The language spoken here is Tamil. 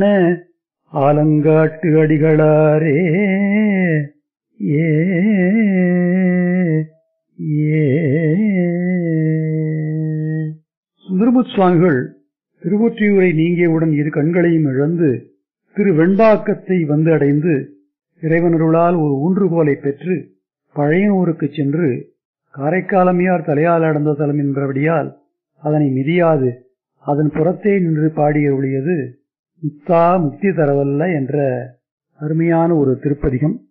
ஆலங்காட்டு அடிகளாரே ஏ ஏ சுந்தரமுத் சுவாமிகள் திருவொற்றியூரை நீங்கியவுடன் இரு கண்களையும் இழந்து திரு வெண்பாக்கத்தை வந்து அடைந்து இறைவனருளால் ஒரு ஊன்றுகோலை பெற்று பழையனூருக்கு சென்று காரைக்காலமையார் தலையால் அடர்ந்த தலம் என்பபடியால் அதனை மிதியாது அதன் புறத்தே நின்று பாடியருளியது முத்தா முக்தி தரவல்ல என்ற அருமையான ஒரு திருப்பதிகம்